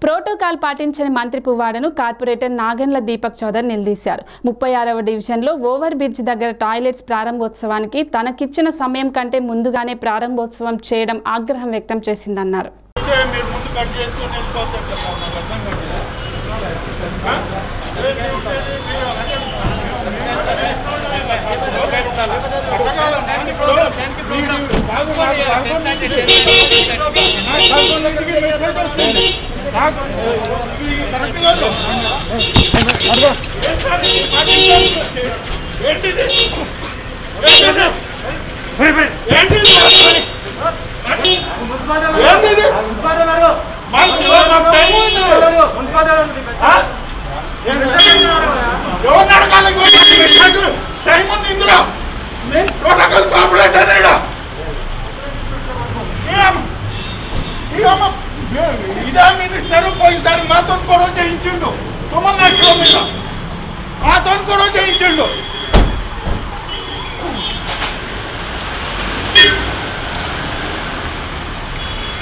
Protocol పాటించని మంత్రి పువ్వాడను కార్పొరేటర్ నాగన్ల దీపక్ చౌదరి నిలదీశారు ముప్పై ఆరవ డివిజన్లో ఓవర్ బ్రిడ్జ్ దగ్గర టాయిలెట్స్ ప్రారంభోత్సవానికి తనకిచ్చిన సమయం కంటే ముందుగానే ప్రారంభోత్సవం చేయడం ఆగ్రహం వ్యక్తం చేసిందన్నారు అంటే మీరు ముందు కట్ చేసుకొని వెళ్ళిపోతారు కదా నాకు అర్థం కాదు ఆ? ఏది ఉండేది మీరు అంటే అర్థం కాదమ్మా. ఇప్పుడు మీరు బాగు నాకు రాసుకోండి. నాకు రాసుకోండి. మీరు చేసేస్తుంది. నాకు ఇది కరెక్ట్ కాదు. ఏం సార్ ఇది? పాటించాలి. ఏంటిది ఏంటిది? ఏంటిది ఏంటిది మాకు మాకు టైం ఉంది. ఆ? ఎవరిని అడగాలి? నాకు టైం ఉంది ఇందులో ప్రోటోకాల్ కార్పొరేటర్ ఈడ. ఏం? ఏమ? ఇదే మినిస్టర్ పోయినసారి మాతో గొడవ చేయించిండు తొమ్మిది లక్షల మీద మాతో గొడవ చేయించిండు